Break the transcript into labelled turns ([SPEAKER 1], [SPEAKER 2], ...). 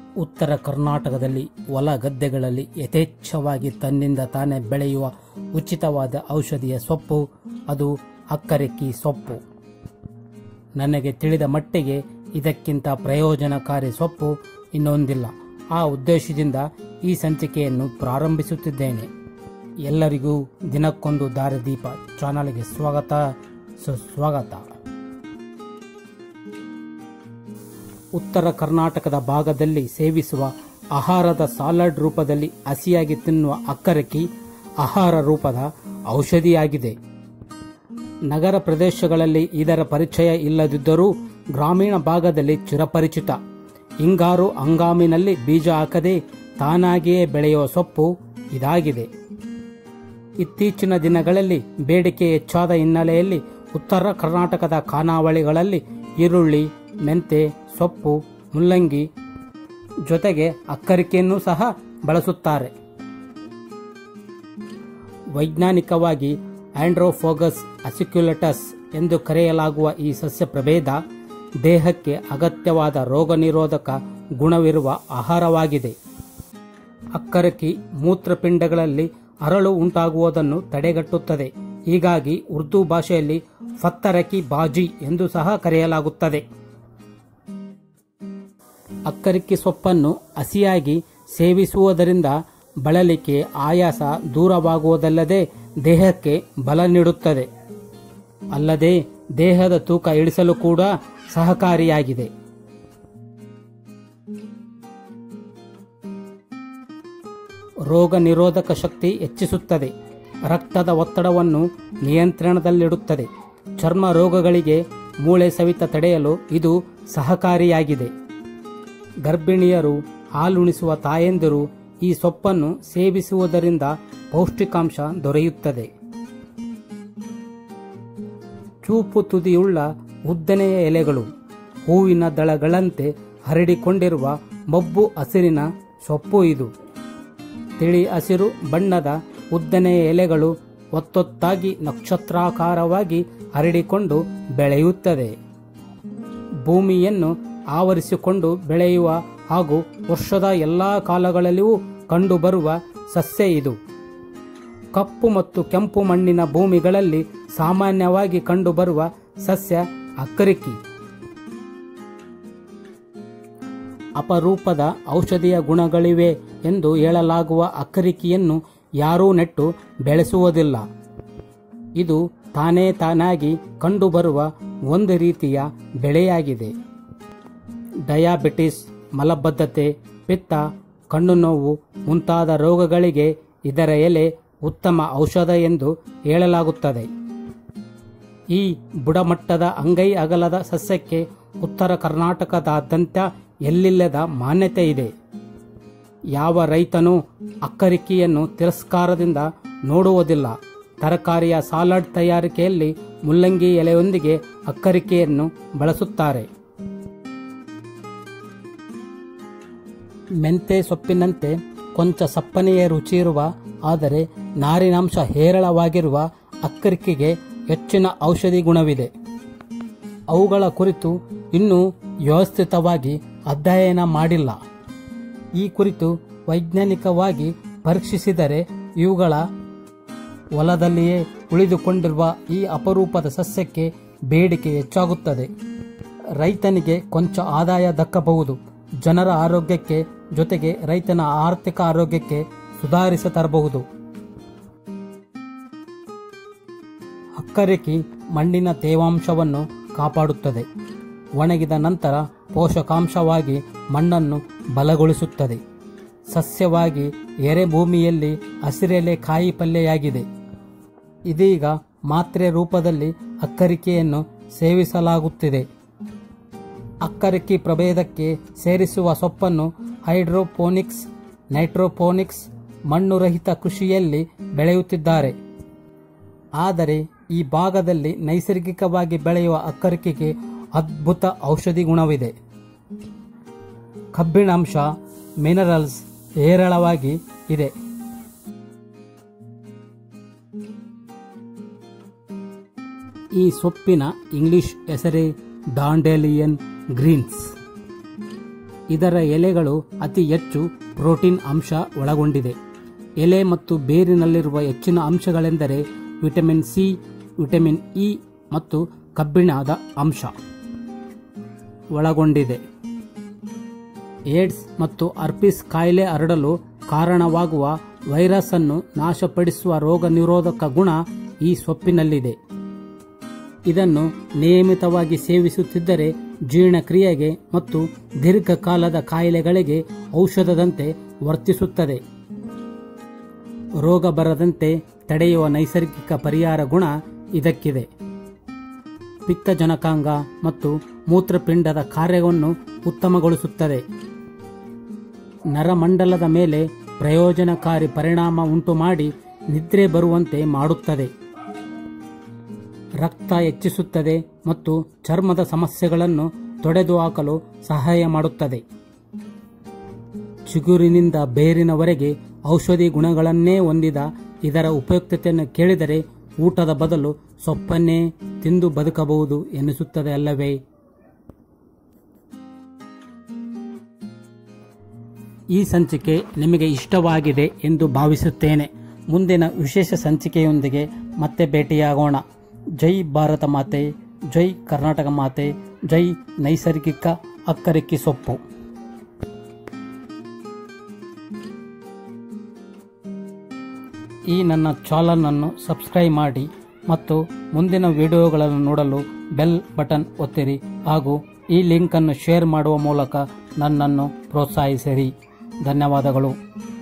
[SPEAKER 1] ಉತ್ತರ ಕರ್ನಾಟಕದಲ್ಲಿ ಹೊಲ ಗದ್ದೆಗಳಲ್ಲಿ ಯಥೇಚ್ಛವಾಗಿ ತನ್ನಿಂದ ತಾನೇ ಬೆಳೆಯುವ ಉಚಿತವಾದ ಔಷಧಿಯ ಸೊಪ್ಪು ಅದು ಅಕ್ಕರೆಕ್ಕಿ ಸೊಪ್ಪು ನನಗೆ ತಿಳಿದ ಮಟ್ಟಿಗೆ ಇದಕ್ಕಿಂತ ಪ್ರಯೋಜನಕಾರಿ ಸೊಪ್ಪು ಇನ್ನೊಂದಿಲ್ಲ ಆ ಉದ್ದೇಶದಿಂದ ಈ ಸಂಚಿಕೆಯನ್ನು ಪ್ರಾರಂಭಿಸುತ್ತಿದ್ದೇನೆ ಎಲ್ಲರಿಗೂ ದಿನಕ್ಕೊಂದು ದಾರಿದೀಪ ಚಾನಲ್ಗೆ ಸ್ವಾಗತ ಸುಸ್ವಾಗತ ಉತ್ತರ ಕರ್ನಾಟಕದ ಭಾಗದಲ್ಲಿ ಸೇವಿಸುವ ಆಹಾರದ ಸಾಲಡ್ ರೂಪದಲ್ಲಿ ಹಸಿಯಾಗಿ ತಿನ್ನುವ ಅಕ್ಕರಕ್ಕಿ ಆಹಾರ ರೂಪದ ಔಷಧಿಯಾಗಿದೆ ನಗರ ಪ್ರದೇಶಗಳಲ್ಲಿ ಇದರ ಪರಿಚಯ ಇಲ್ಲದಿದ್ದರೂ ಗ್ರಾಮೀಣ ಭಾಗದಲ್ಲಿ ಚಿರಪರಿಚಿತ ಹಿಂಗಾರು ಹಂಗಾಮಿನಲ್ಲಿ ಬೀಜ ಹಾಕದೆ ತಾನಾಗಿಯೇ ಬೆಳೆಯುವ ಸೊಪ್ಪು ಇದಾಗಿದೆ ಇತ್ತೀಚಿನ ದಿನಗಳಲ್ಲಿ ಬೇಡಿಕೆ ಹೆಚ್ಚಾದ ಹಿನ್ನೆಲೆಯಲ್ಲಿ ಉತ್ತರ ಕರ್ನಾಟಕದ ಖಾನಾವಳಿಗಳಲ್ಲಿ ಈರುಳ್ಳಿ ಮೆಂತೆ ಸೊಪ್ಪು ಮುಲ್ಲಂಗಿ ಜೊತೆಗೆ ಅಕ್ಕರಿಕೆಯನ್ನು ಸಹ ಬಳಸುತ್ತಾರೆ ವೈಜ್ಞಾನಿಕವಾಗಿ ಆಂಡ್ರೋಫೋಗಸ್ ಅಸಿಕ್ಯುಲಟಸ್ ಎಂದು ಕರೆಯಲಾಗುವ ಈ ಸಸ್ಯ ಪ್ರಭೇದ ದೇಹಕ್ಕೆ ಅಗತ್ಯವಾದ ರೋಗ ನಿರೋಧಕ ಗುಣವಿರುವ ಆಹಾರವಾಗಿದೆ ಅಕ್ಕರಕಿ ಮೂತ್ರಪಿಂಡಗಳಲ್ಲಿ ಅರಳು ಉಂಟಾಗುವುದನ್ನು ತಡೆಗಟ್ಟುತ್ತದೆ ಹೀಗಾಗಿ ಉರ್ದು ಭಾಷೆಯಲ್ಲಿ ಫತ್ತರಕಿ ಬಾಜಿ ಎಂದು ಸಹ ಕರೆಯಲಾಗುತ್ತದೆ ಅಕ್ಕರಿಕ್ಕಿ ಸೊಪ್ಪನ್ನು ಹಸಿಯಾಗಿ ಸೇವಿಸುವುದರಿಂದ ಬಳಲಿಕೆ ಆಯಾಸ ದೂರವಾಗುವುದಲ್ಲದೆ ದೇಹಕ್ಕೆ ಬಲ ನೀಡುತ್ತದೆ ಅಲ್ಲದೆ ದೇಹದ ತೂಕ ಇಳಿಸಲು ಕೂಡ ಸಹಕಾರಿಯಾಗಿದೆ ರೋಗ ನಿರೋಧಕ ಶಕ್ತಿ ಹೆಚ್ಚಿಸುತ್ತದೆ ರಕ್ತದ ಒತ್ತಡವನ್ನು ನಿಯಂತ್ರಣದಲ್ಲಿಡುತ್ತದೆ ಚರ್ಮ ರೋಗಗಳಿಗೆ ಮೂಳೆ ಸವಿತ ತಡೆಯಲು ಇದು ಸಹಕಾರಿಯಾಗಿದೆ ಗರ್ಭಿಣಿಯರು ಹಾಲುಣಿಸುವ ತಾಯಂದಿರು ಈ ಸೊಪ್ಪನ್ನು ಸೇವಿಸುವುದರಿಂದ ಪೌಷ್ಟಿಕಾಂಶ ದೊರೆಯುತ್ತದೆ ಚೂಪು ತುದಿಯುಳ್ಳ ಉದ್ದನೆಯ ಎಲೆಗಳು ಹೂವಿನ ದಳಗಳಂತೆ ಹರಡಿಕೊಂಡಿರುವ ಮಬ್ಬು ಹಸಿರಿನ ಸೊಪ್ಪು ಇದು ತಿಳಿ ಹಸಿರು ಬಣ್ಣದ ಉದ್ದನೆಯ ಎಲೆಗಳು ಒತ್ತೊತ್ತಾಗಿ ನಕ್ಷತ್ರಾಕಾರವಾಗಿ ಹರಡಿಕೊಂಡು ಬೆಳೆಯುತ್ತದೆ ಭೂಮಿಯನ್ನು ಆವರಿಸಿಕೊಂಡು ಬೆಳೆಯುವ ಹಾಗೂ ವರ್ಷದ ಎಲ್ಲ ಕಾಲಗಳಲ್ಲಿಯೂ ಕಂಡುಬರುವ ಸಸ್ಯ ಇದು ಕಪ್ಪು ಮತ್ತು ಕೆಂಪು ಮಣ್ಣಿನ ಭೂಮಿಗಳಲ್ಲಿ ಸಾಮಾನ್ಯವಾಗಿ ಕಂಡುಬರುವ ಸಸ್ಯ ಅಕ್ಕರಿಕಿ ಅಪರೂಪದ ಔಷಧೀಯ ಗುಣಗಳಿವೆ ಎಂದು ಹೇಳಲಾಗುವ ಅಕ್ಕರಿಕಿಯನ್ನು ಯಾರೂ ನೆಟ್ಟು ಬೆಳೆಸುವುದಿಲ್ಲ ಇದು ತಾನೇ ತಾನಾಗಿ ಕಂಡುಬರುವ ಒಂದು ರೀತಿಯ ಬೆಳೆಯಾಗಿದೆ ಡಯಾಬಿಟಿಸ್ ಮಲಬದ್ಧತೆ ಪಿತ್ತ ಕಣ್ಣು ನೋವು ಮುಂತಾದ ರೋಗಗಳಿಗೆ ಇದರ ಎಲೆ ಉತ್ತಮ ಔಷಧ ಎಂದು ಹೇಳಲಾಗುತ್ತದೆ ಈ ಬುಡಮಟ್ಟದ ಅಂಗೈ ಅಗಲದ ಸಸ್ಯಕ್ಕೆ ಉತ್ತರ ಕರ್ನಾಟಕದಾದ್ಯಂತ ಎಲ್ಲಿಲ್ಲದ ಮಾನ್ಯತೆ ಇದೆ ಯಾವ ರೈತನೂ ಅಕ್ಕರಿಕೆಯನ್ನು ತಿರಸ್ಕಾರದಿಂದ ನೋಡುವುದಿಲ್ಲ ತರಕಾರಿಯ ಸಾಲಡ್ ತಯಾರಿಕೆಯಲ್ಲಿ ಮುಲ್ಲಂಗಿ ಎಲೆಯೊಂದಿಗೆ ಅಕ್ಕರಿಕೆಯನ್ನು ಬಳಸುತ್ತಾರೆ ಮೆಂತೆ ಸೊಪ್ಪಿನಂತೆ ಕೊಂಚ ಸಪ್ಪನೆಯ ರುಚಿಯಿರುವ ಆದರೆ ನಾರಿನಾಂಶ ಹೇರಳವಾಗಿರುವ ಅಕ್ಕರಿಕೆಗೆ ಹೆಚ್ಚಿನ ಔಷಧಿ ಗುಣವಿದೆ ಅವುಗಳ ಕುರಿತು ಇನ್ನೂ ವ್ಯವಸ್ಥಿತವಾಗಿ ಅಧ್ಯಯನ ಮಾಡಿಲ್ಲ ಈ ಕುರಿತು ವೈಜ್ಞಾನಿಕವಾಗಿ ಪರೀಕ್ಷಿಸಿದರೆ ಇವುಗಳ ಹೊಲದಲ್ಲಿಯೇ ಉಳಿದುಕೊಂಡಿರುವ ಈ ಅಪರೂಪದ ಸಸ್ಯಕ್ಕೆ ಬೇಡಿಕೆ ಹೆಚ್ಚಾಗುತ್ತದೆ ರೈತನಿಗೆ ಕೊಂಚ ಆದಾಯ ದಕ್ಕಬಹುದು ಜನರ ಆರೋಗ್ಯಕ್ಕೆ ಜೊತೆಗೆ ರೈತನ ಆರ್ಥಿಕ ಆರೋಗ್ಯಕ್ಕೆ ಸುಧಾರಿಸ ತರಬಹುದು ಅಕ್ಕರೆಕಿ ಮಣ್ಣಿನ ತೇವಾಂಶವನ್ನು ಕಾಪಾಡುತ್ತದೆ ಒಣಗಿದ ನಂತರ ಪೋಷಕಾಂಶವಾಗಿ ಮಣ್ಣನ್ನು ಬಲಗೊಳಿಸುತ್ತದೆ ಸಸ್ಯವಾಗಿ ಎರೆಭೂಮಿಯಲ್ಲಿ ಹಸಿರೆಲೆ ಕಾಯಿ ಪಲ್ಯೆಯಾಗಿದೆ ಇದೀಗ ಮಾತ್ರೆ ರೂಪದಲ್ಲಿ ಅಕ್ಕರಿಕೆಯನ್ನು ಸೇವಿಸಲಾಗುತ್ತಿದೆ ಅಕ್ಕರಿಕಿ ಪ್ರಭೇದಕ್ಕೆ ಸೇರಿಸುವ ಸೊಪ್ಪನ್ನು ಹೈಡ್ರೋಪೋನಿಕ್ಸ್ ನೈಟ್ರೋಪೋನಿಕ್ಸ್ ಮಣ್ಣುರಹಿತ ಕೃಷಿಯಲ್ಲಿ ಬೆಳೆಯುತ್ತಿದ್ದಾರೆ ಆದರೆ ಈ ಭಾಗದಲ್ಲಿ ನೈಸರ್ಗಿಕವಾಗಿ ಬೆಳೆಯುವ ಅಕ್ಕರಿಕೆಗೆ ಅದ್ಭುತ ಔಷಧಿ ಗುಣವಿದೆ ಕಬ್ಬಿಣಾಂಶ ಮಿನರಲ್ಸ್ ಹೇರಳವಾಗಿ ಇದೆ ಈ ಸೊಪ್ಪಿನ ಇಂಗ್ಲಿಷ್ ಹೆಸರೇ ಡಾಂಡೇಲಿಯನ್ ಗ್ರೀನ್ಸ್ ಇದರ ಎಲೆಗಳು ಅತಿ ಹೆಚ್ಚು ಪ್ರೋಟೀನ್ ಅಂಶ ಒಳಗೊಂಡಿದೆ ಎಲೆ ಮತ್ತು ಬೇರಿನಲ್ಲಿರುವ ಹೆಚ್ಚಿನ ಅಂಶಗಳೆಂದರೆ ವಿಟಮಿನ್ ಸಿ ವಿಟಮಿನ್ ಇ ಮತ್ತು ಕಬ್ಬಿಣದ ಅಂಶ ಒಳಗೊಂಡಿದೆ ಏಡ್ಸ್ ಮತ್ತು ಅರ್ಪಿಸ್ ಕಾಯಿಲೆ ಹರಡಲು ಕಾರಣವಾಗುವ ವೈರಸ್ ಅನ್ನು ನಾಶಪಡಿಸುವ ರೋಗ ನಿರೋಧಕ ಗುಣ ಈ ಸೊಪ್ಪಿನಲ್ಲಿದೆ ಇದನ್ನು ನಿಯಮಿತವಾಗಿ ಸೇವಿಸುತ್ತಿದ್ದರೆ ಜೀರ್ಣಕ್ರಿಯೆಗೆ ಮತ್ತು ದೀರ್ಘಕಾಲದ ಕಾಯಿಲೆಗಳಿಗೆ ಔಷಧದಂತೆ ವರ್ತಿಸುತ್ತದೆ ರೋಗ ಬರದಂತೆ ತಡೆಯುವ ನೈಸರ್ಗಿಕ ಪರಿಹಾರ ಗುಣ ಇದಕ್ಕಿದೆ ಪಿತ್ತಜನಕಾಂಗ ಮತ್ತು ಮೂತ್ರಪಿಂಡದ ಕಾರ್ಯವನ್ನು ಉತ್ತಮಗೊಳಿಸುತ್ತದೆ ನರಮಂಡಲದ ಮೇಲೆ ಪ್ರಯೋಜನಕಾರಿ ಪರಿಣಾಮ ಉಂಟು ಮಾಡಿ ನಿದ್ರೆ ಬರುವಂತೆ ಮಾಡುತ್ತದೆ ರಕ್ತ ಹೆಚ್ಚಿಸುತ್ತದೆ ಮತ್ತು ಚರ್ಮದ ಸಮಸ್ಯೆಗಳನ್ನು ತೊಡೆದು ಹಾಕಲು ಸಹಾಯ ಮಾಡುತ್ತದೆ ಚಿಗುರಿನಿಂದ ಬೇರಿನವರೆಗೆ ಔಷಧಿ ಗುಣಗಳನ್ನೇ ಹೊಂದಿದ ಇದರ ಉಪಯುಕ್ತತೆಯನ್ನು ಕೇಳಿದರೆ ಊಟದ ಬದಲು ಸೊಪ್ಪನ್ನೇ ತಿಂದು ಬದುಕಬಹುದು ಎನಿಸುತ್ತದೆ ಅಲ್ಲವೇ ಈ ಸಂಚಿಕೆ ನಿಮಗೆ ಇಷ್ಟವಾಗಿದೆ ಎಂದು ಭಾವಿಸುತ್ತೇನೆ ಮುಂದಿನ ವಿಶೇಷ ಸಂಚಿಕೆಯೊಂದಿಗೆ ಮತ್ತೆ ಭೇಟಿಯಾಗೋಣ ಜೈ ಭಾರತ ಮಾತೆ ಜೈ ಕರ್ನಾಟಕ ಮಾತೆ ಜೈ ನೈಸರ್ಗಿಕ ಅಕ್ಕರಿಕ್ಕಿ ಸೊಪ್ಪು ಈ ನನ್ನ ಚಾನಲನ್ನು ಸಬ್ಸ್ಕ್ರೈಬ್ ಮಾಡಿ ಮತ್ತು ಮುಂದಿನ ವಿಡಿಯೋಗಳನ್ನು ನೋಡಲು ಬೆಲ್ ಬಟನ್ ಒತ್ತಿರಿ ಹಾಗೂ ಈ ಲಿಂಕನ್ನು ಶೇರ್ ಮಾಡುವ ಮೂಲಕ ನನ್ನನ್ನು ಪ್ರೋತ್ಸಾಹಿಸಿರಿ ಧನ್ಯವಾದಗಳು